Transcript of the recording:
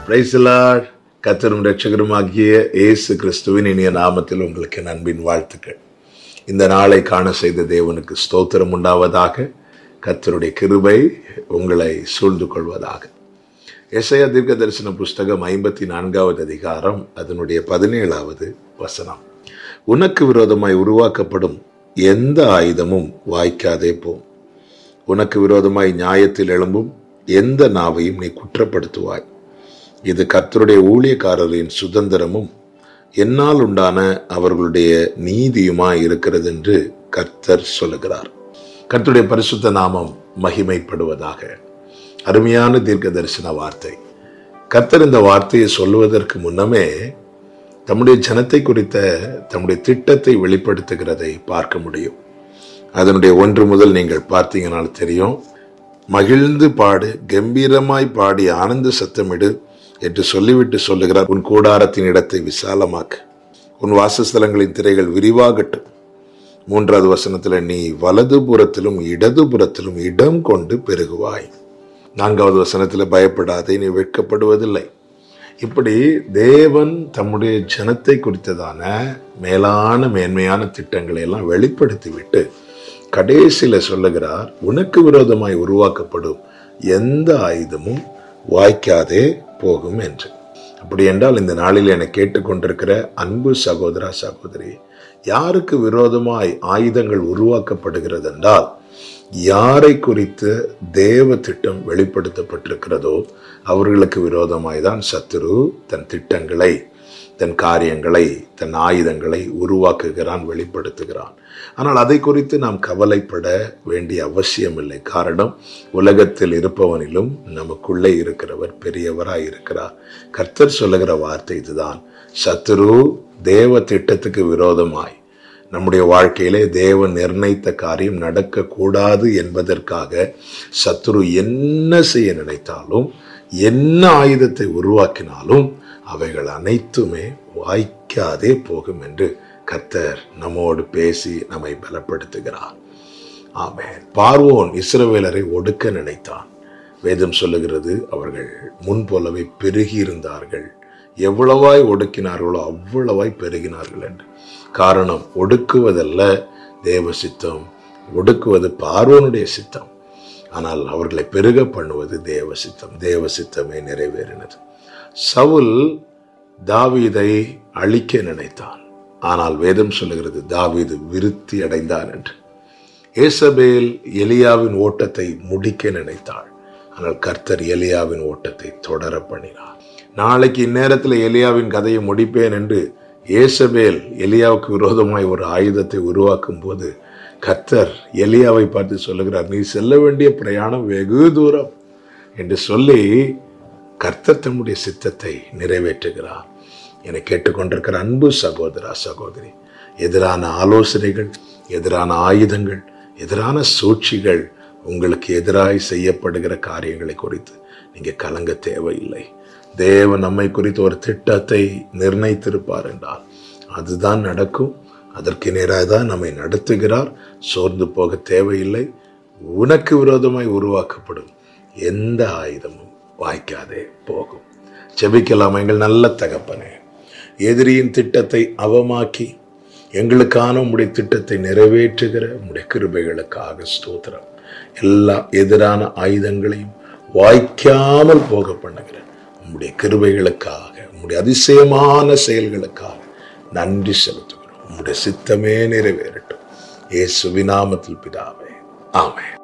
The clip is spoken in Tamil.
பிரைசலார் கத்தரும் ரட்சகருமாகிய இயேசு கிறிஸ்துவின் இனிய நாமத்தில் உங்களுக்கு என் அன்பின் வாழ்த்துக்கள் இந்த நாளை காண செய்த தேவனுக்கு ஸ்தோத்திரம் உண்டாவதாக கத்தருடைய கிருபை உங்களை சூழ்ந்து கொள்வதாக எஸ்ஐயா தீர்க்க தரிசன புஸ்தகம் ஐம்பத்தி நான்காவது அதிகாரம் அதனுடைய பதினேழாவது வசனம் உனக்கு விரோதமாய் உருவாக்கப்படும் எந்த ஆயுதமும் வாய்க்காதே போம் உனக்கு விரோதமாய் நியாயத்தில் எழும்பும் எந்த நாவையும் நீ குற்றப்படுத்துவாய் இது கர்த்தருடைய ஊழியக்காரரின் சுதந்திரமும் என்னால் உண்டான அவர்களுடைய நீதியுமாய் இருக்கிறது என்று கர்த்தர் சொல்லுகிறார் கர்த்தருடைய பரிசுத்த நாமம் மகிமைப்படுவதாக அருமையான தீர்க்க தரிசன வார்த்தை கர்த்தர் இந்த வார்த்தையை சொல்லுவதற்கு முன்னமே தம்முடைய ஜனத்தை குறித்த தம்முடைய திட்டத்தை வெளிப்படுத்துகிறதை பார்க்க முடியும் அதனுடைய ஒன்று முதல் நீங்கள் பார்த்தீங்கனால் தெரியும் மகிழ்ந்து பாடு கம்பீரமாய் பாடி ஆனந்த சத்தமிடு என்று சொல்லிவிட்டு சொல்லுகிறார் உன் கூடாரத்தின் இடத்தை விசாலமாக்கு உன் வாசஸ்தலங்களின் திரைகள் விரிவாகட்டும் மூன்றாவது வசனத்துல நீ வலதுபுறத்திலும் இடதுபுறத்திலும் இடம் கொண்டு பெருகுவாய் நான்காவது வசனத்துல பயப்படாதே நீ வெட்கப்படுவதில்லை இப்படி தேவன் தம்முடைய ஜனத்தை குறித்ததான மேலான மேன்மையான திட்டங்களை எல்லாம் வெளிப்படுத்திவிட்டு கடைசியில சொல்லுகிறார் உனக்கு விரோதமாய் உருவாக்கப்படும் எந்த ஆயுதமும் வாய்க்காதே போகும் என்று அப்படி என்றால் இந்த நாளில் என கேட்டுக்கொண்டிருக்கிற அன்பு சகோதரா சகோதரி யாருக்கு விரோதமாய் ஆயுதங்கள் உருவாக்கப்படுகிறது என்றால் யாரை குறித்து தேவ திட்டம் வெளிப்படுத்தப்பட்டிருக்கிறதோ அவர்களுக்கு விரோதமாய் தான் சத்துரு தன் திட்டங்களை தன் காரியங்களை தன் ஆயுதங்களை உருவாக்குகிறான் வெளிப்படுத்துகிறான் ஆனால் அதை குறித்து நாம் கவலைப்பட வேண்டிய அவசியம் இல்லை காரணம் உலகத்தில் இருப்பவனிலும் நமக்குள்ளே இருக்கிறவர் பெரியவராய் இருக்கிறார் கர்த்தர் சொல்லுகிற வார்த்தை இதுதான் சத்துரு தேவ திட்டத்துக்கு விரோதமாய் நம்முடைய வாழ்க்கையிலே தேவன் நிர்ணயித்த காரியம் நடக்கக்கூடாது என்பதற்காக சத்துரு என்ன செய்ய நினைத்தாலும் என்ன ஆயுதத்தை உருவாக்கினாலும் அவைகள் அனைத்துமே வாய்க்காதே போகும் என்று கத்தர் நம்மோடு பேசி நம்மை பலப்படுத்துகிறார் ஆமேன் பார்வோன் இஸ்ரவேலரை ஒடுக்க நினைத்தான் வேதம் சொல்லுகிறது அவர்கள் முன் போலவே பெருகி இருந்தார்கள் எவ்வளவாய் ஒடுக்கினார்களோ அவ்வளவாய் பெருகினார்கள் என்று காரணம் ஒடுக்குவதல்ல தேவ சித்தம் ஒடுக்குவது பார்வோனுடைய சித்தம் ஆனால் அவர்களை பெருக பண்ணுவது தேவ சித்தம் தேவ சித்தமே நிறைவேறினது சவுல் தாவீதை அழிக்க நினைத்தான் ஆனால் வேதம் சொல்லுகிறது தாவீது விருத்தி அடைந்தான் என்று ஏசபேல் எலியாவின் ஓட்டத்தை முடிக்க நினைத்தாள் ஆனால் கர்த்தர் எலியாவின் ஓட்டத்தை தொடர பண்ணினார் நாளைக்கு இந்நேரத்தில் எலியாவின் கதையை முடிப்பேன் என்று ஏசபேல் எலியாவுக்கு விரோதமாய் ஒரு ஆயுதத்தை உருவாக்கும் போது கர்த்தர் எலியாவை பார்த்து சொல்லுகிறார் நீ செல்ல வேண்டிய பிரயாணம் வெகு தூரம் என்று சொல்லி கர்த்தர் தம்முடைய சித்தத்தை நிறைவேற்றுகிறார் என கேட்டுக்கொண்டிருக்கிற அன்பு சகோதரா சகோதரி எதிரான ஆலோசனைகள் எதிரான ஆயுதங்கள் எதிரான சூழ்ச்சிகள் உங்களுக்கு எதிராய் செய்யப்படுகிற காரியங்களை குறித்து நீங்க கலங்க தேவையில்லை தேவன் நம்மை குறித்து ஒரு திட்டத்தை நிர்ணயித்திருப்பார் என்றால் அதுதான் நடக்கும் அதற்கு நேராக தான் நம்மை நடத்துகிறார் சோர்ந்து போக தேவையில்லை உனக்கு விரோதமாய் உருவாக்கப்படும் எந்த ஆயுதமும் வாய்க்காதே போகும் செபிக்கலாம் எங்கள் நல்ல தகப்பனே எதிரியின் திட்டத்தை அவமாக்கி எங்களுக்கான உம்முடைய திட்டத்தை நிறைவேற்றுகிற உம்முடைய கிருபைகளுக்காக ஸ்தோத்திரம் எல்லா எதிரான ஆயுதங்களையும் வாய்க்காமல் போக பண்ணுகிற உம்முடைய கிருபைகளுக்காக உம்முடைய அதிசயமான செயல்களுக்காக நன்றி செலுத்துகிறோம் உம்முடைய சித்தமே நிறைவேறட்டும் இயேசு விநாமத்தில் பிதாவே ஆமென்